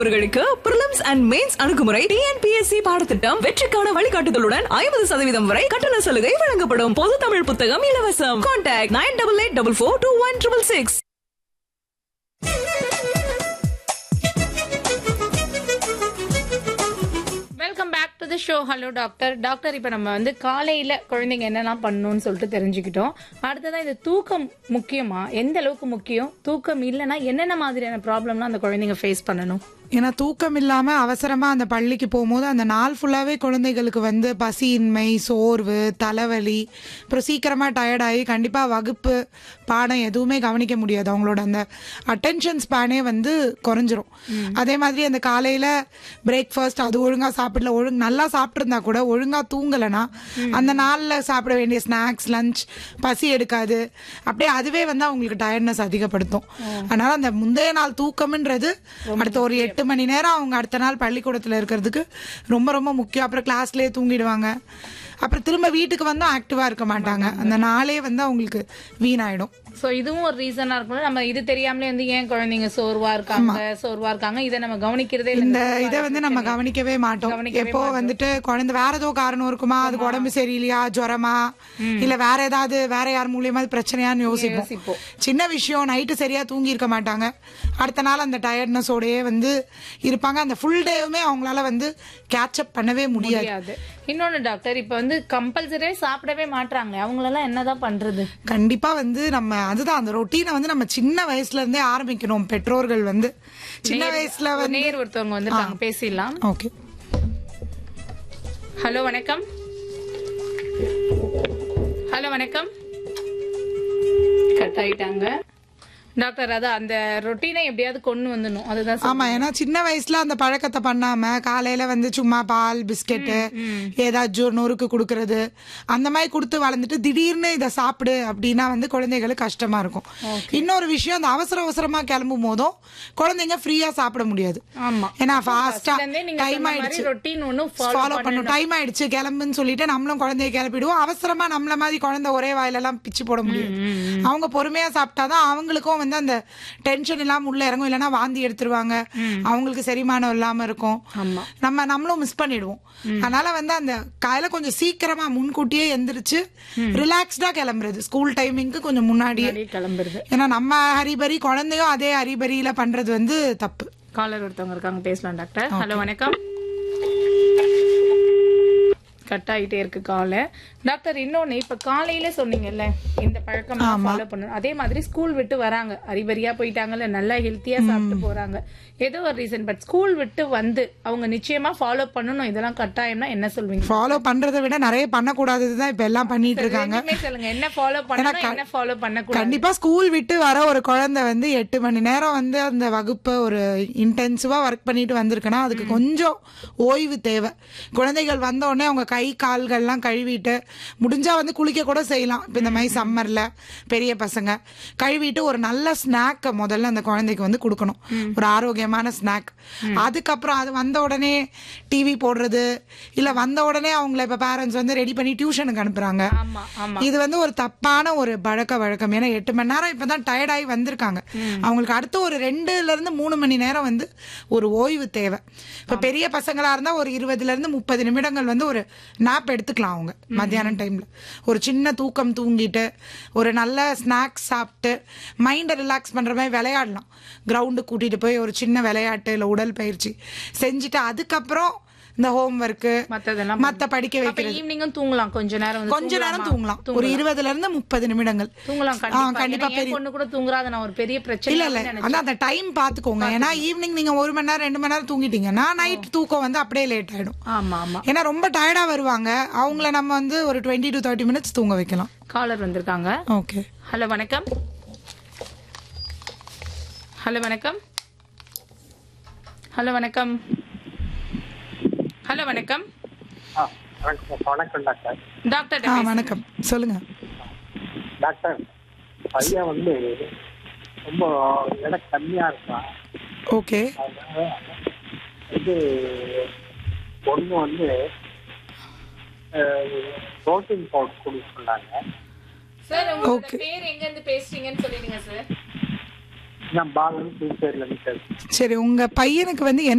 அவர்களுக்கு prelims and mains அணுகுமுறை T N P S C பாடத்திட்டம் வெற்றிக்கான வழிகாட்டுதலுடன் ஐம்பது சதவீதம் வரை கட்டண சலுகை வழங்கப்படும் பொது தமிழ் புத்தகம் இலவசம் contact nine double eight double four two one triple six welcome back to the show hello doctor doctor இப்போ நம்ம வந்து காலையில குழந்தைங்க என்னெல்லாம் பண்ணணும்னு சொல்லிட்டு தெரிஞ்சுக்கிட்டோம் அடுத்ததான் இது தூக்கம் முக்கியமா எந்த அளவுக்கு முக்கியம் தூக்கம் இல்லைன்னா என்னென்ன மாதிரியான ப்ராப்ளம்லாம் அந்த குழந்தைங்க ஃபேஸ் பண்ணணும் ஏன்னா தூக்கம் இல்லாம அவசரமா அந்த பள்ளிக்கு போகும்போது அந்த நாள் ஃபுல்லாவே குழந்தைகளுக்கு வந்து பசியின்மை சோர்வு தலைவலி அப்புறம் சீக்கிரமா டயர்ட் ஆகி கண்டிப்பா வகுப்பு பாடம் எதுவுமே கவனிக்க முடியாது அவங்களோட அந்த அட்டென்ஷன் ஸ்பேனே வந்து குறைஞ்சிரும் அதே மாதிரி அந்த காலையில பிரேக்ஃபாஸ்ட் அது ஒழுங்கா சாப்பிடல ஒழுங்கு நல்லா சாப்பிட்டிருந்தா கூட ஒழுங்கா தூங்கலைன்னா அந்த நாள்ல சாப்பிட வேண்டிய ஸ்நாக்ஸ் லஞ்ச் பசி எடுக்காது அப்படியே அதுவே வந்து அவங்களுக்கு டயர்ட்னஸ் அதிகப்படுத்தும் அதனால அந்த முந்தைய நாள் தூக்கம்ன்றது அடுத்த ஒரு எட்டு மணி நேரம் அவங்க அடுத்த நாள் பள்ளிக்கூடத்துல இருக்கிறதுக்கு ரொம்ப ரொம்ப முக்கியம் அப்புறம் கிளாஸ்லயே தூங்கிடுவாங்க அப்புறம் திரும்ப வீட்டுக்கு வந்து ஆக்டிவா இருக்க மாட்டாங்க அந்த நாளே வந்து அவங்களுக்கு வீணாயிடும் ஸோ இதுவும் ஒரு ரீசனா இருக்கணும் நம்ம இது தெரியாமலே வந்து ஏன் குழந்தைங்க சோர்வா இருக்காங்க சோர்வா இருக்காங்க இதை நம்ம கவனிக்கிறதே இல்லை இந்த இதை வந்து நம்ம கவனிக்கவே மாட்டோம் கவனிக்கவே எப்போ வந்துட்டு குழந்தை வேற ஏதோ காரணம் இருக்குமா அதுக்கு உடம்பு சரியில்லையா ஜுரமா இல்ல வேற ஏதாவது வேற யார் மூலியமா பிரச்சனையான்னு யோசிப்போம் யோசிப்போம். சின்ன விஷயம் நைட்டு சரியா தூங்கி இருக்க மாட்டாங்க அடுத்த நாள் அந்த டயர்ட்னஸோடயே வந்து இருப்பாங்க அந்த ஃபுல் டேவுமே அவங்களால வந்து கேட்சப் பண்ணவே முடியாது முடியாது இன்னொன்னு டாக்டர் இப்ப வந்து கம்பல்சரியா சாப்பிடவே மாட்றாங்க அவங்களெல்லாம் என்னதான் பண்றது கண்டிப்பா வந்து நம்ம அதுதான் அந்த ரொட்டீனை வந்து நம்ம சின்ன வயசுல இருந்தே ஆரம்பிக்கணும் பெற்றோர்கள் வந்து சின்ன வயசுல ஒரு வந்து நேர் ஒருத்தவங்க வந்துட்டாங்க பேசிடலாம் ஓகே ஹலோ வணக்கம் ஹலோ வணக்கம் கட் ஆயிட்டாங்க டாக்டர் அதான் அந்த ரொட்டீனை எப்படியாவது கொண்டு வந்துடணும் அதுதான் சொல்றேன். ஆமா ஏன்னா சின்ன வயசுல அந்த பழக்கத்தை பண்ணாம காலையில வந்து சும்மா பால் பிஸ்கெட்டு ஏதாச்சும் ஒரு நொறுக்கு கொடுக்கறது அந்த மாதிரி கொடுத்து வளர்ந்துட்டு திடீர்னு இதை சாப்பிடு அப்படின்னா வந்து குழந்தைகளுக்கு கஷ்டமா இருக்கும் இன்னொரு விஷயம் அந்த அவசர அவசரமா கிளம்பும் போதும் குழந்தைங்க ஃப்ரீயா சாப்பிட முடியாது ஆமா ஏன்னா ஃபாஸ்டா First ல இருந்தே நீங்க டைம் சொன்ன மாதிரி ஆயிடுச்சு routine ஒண்ணு follow ஃபாலோ பண்ணும் டைம் ஆயிடுச்சு கிளம்புன்னு சொல்லிட்டு நம்மளும் குழந்தைய கிளப்பிடுவோம் அவசரமா நம்மள மாதிரி குழந்தை ஒரே வாயில எல்லாம் பிச்சு போட முடியும் அவங்க பொறுமையா சாப்பிட்டாதான் அவங்களுக்கும் வந்து அந்த டென்ஷன் இல்லாம உள்ள இறங்கும் இல்லைன்னா வாந்தி எடுத்துருவாங்க அவங்களுக்கு செரிமானம் இல்லாம இருக்கும் ஆமா. நம்ம நம்மளும் மிஸ் பண்ணிடுவோம் அதனால வந்து அந்த காலையில கொஞ்சம் சீக்கிரமா முன்கூட்டியே எந்திரிச்சு ரிலாக்ஸ்டா கிளம்புறது ஸ்கூல் டைமிங்க்கு கொஞ்சம் முன்னாடியே அப்படியே கிளம்புறது ஏன்னா நம்ம ஹரிபரி குழந்தையும் அதே ஹரிபரியில பண்றது வந்து தப்பு காலர் ஒருத்தவங்க இருக்காங்க பேசலாம் டாக்டர் ஹலோ வணக்கம் கட் ஆயிட்டே இருக்கு கால டாக்டர் இன்னொன்னு இப்ப காலையில சொன்னீங்கல்ல இந்த பழக்கம் ஃபாலோ பண்ணணும் அதே மாதிரி ஸ்கூல் விட்டு வராங்க அறிவறியா போயிட்டாங்கல்ல நல்லா ஹெல்த்தியா சாப்பிட்டு போறாங்க ஏதோ ஒரு ரீசன் பட் ஸ்கூல் விட்டு வந்து அவங்க நிச்சயமா ஃபாலோ பண்ணணும் இதெல்லாம் கட்டாயம்னா என்ன சொல்வீங்க ஃபாலோ பண்றதை விட நிறைய பண்ணக்கூடாதுதான் இப்ப எல்லாம் பண்ணிட்டு இருக்காங்க ரெண்டுமே சொல்லுங்க என்ன ஃபாலோ பண்ணணும் என்ன ஃபாலோ பண்ணக்கூடாது கண்டிப்பா ஸ்கூல் விட்டு வர ஒரு குழந்தை வந்து எட்டு மணி நேரம் வந்து அந்த வகுப்பை ஒரு இன்டென்சிவா ஒர்க் பண்ணிட்டு வந்திருக்குன்னா அதுக்கு கொஞ்சம் ஓய்வு தேவை குழந்தைகள் வந்த உடனே அவங்க கை கால்கள்லாம் கழுவிட்டு முடிஞ்சா வந்து குளிக்க கூட செய்யலாம் இப்ப இந்த மாதிரி சம்மர்ல பெரிய பசங்க கழுவிட்டு ஒரு நல்ல ஸ்நாக்கை முதல்ல அந்த குழந்தைக்கு வந்து கொடுக்கணும் ஒரு ஆரோக்கியமான ஸ்நாக் அதுக்கப்புறம் அது வந்த உடனே டிவி போடுறது இல்ல வந்த உடனே அவங்கள இப்ப பேரண்ட்ஸ் வந்து ரெடி பண்ணி டியூஷனுக்கு அனுப்புறாங்க ஆமா ஆமா இது வந்து ஒரு தப்பான ஒரு பழக்க வழக்கம் ஏன்னா எட்டு மணி நேரம் இப்பதான் டயர்ட் ஆகி வந்திருக்காங்க அவங்களுக்கு அடுத்து ஒரு ரெண்டுல இருந்து மூணு மணி நேரம் வந்து ஒரு ஓய்வு தேவை இப்ப பெரிய பசங்களா இருந்தா ஒரு இருபதுல இருந்து முப்பது நிமிடங்கள் வந்து ஒரு நாப் எடுத்துக்கலாம் அவங்க மத்தியானம் டைம்ல ஒரு சின்ன தூக்கம் தூங்கிட்டு ஒரு நல்ல ஸ்நாக்ஸ் சாப்பிட்டு மைண்டை ரிலாக்ஸ் பண்ற மாதிரி விளையாடலாம் கிரவுண்டு கூட்டிட்டு போய் ஒரு சின்ன விளையாட்டு இல்ல உடல் பயிற்சி செஞ்சுட்டு அதுக்கப்புறம் இந்த ஹோம் ஒர்க்கு மத்ததெல்லாம் மத்த படிக்க அப்ப வைக்கிறது ஈவினிங்கும் தூங்கலாம் கொஞ்ச நேரம் வந்து கொஞ்ச நேரம் தூங்கலாமா? தூங்கலாம் ஒரு இருபதுல இருந்து முப்பது நிமிடங்கள் தூங்கலாம் ஆ, கண்டிப்பா கண்டிப்பா ஏன்னா என் பெரிய பொண்ணு கூட தூங்குறாத நான் ஒரு பெரிய பிரச்சனை இல்ல இல்ல அதான் அந்த டைம் பாத்துக்கோங்க ஏன்னா ஈவினிங் நீங்க ஒரு மணி நேரம் ரெண்டு மணி நேரம் தூங்கிட்டீங்கன்னா நைட் தூக்கம் வந்து அப்படியே லேட் ஆயிடும் ஆமா ஆமா ஏன்னா ரொம்ப டயர்டா வருவாங்க அவங்கள நம்ம வந்து ஒரு டுவெண்ட்டி டு தேர்ட்டி மினிட்ஸ் தூங்க வைக்கலாம் காலர் வந்திருக்காங்க ஓகே ஹலோ வணக்கம் ஹலோ வணக்கம் ஹலோ வணக்கம் ஹலோ வணக்கம் ஆ, வணக்கம் வணக்கம் டாக்டர் டாக்டர் ஆ வணக்கம் சொல்லுங்க டாக்டர் பையன் வந்து ரொம்ப எடை கம்மியா இருக்கான் ஓகே அதனால இது பொண்ணு வந்து புரோட்டீன் பவுடர் கொடுக்க சொன்னாங்க சார் உங்களோட Okay. பேர் எங்க இருந்து பேசுறீங்கன்னு சொல்லிடுங்க சார் நான் பாலன் புதுச்சேரியில இருந்து பேசுறேன் சரி உங்க பையனுக்கு வந்து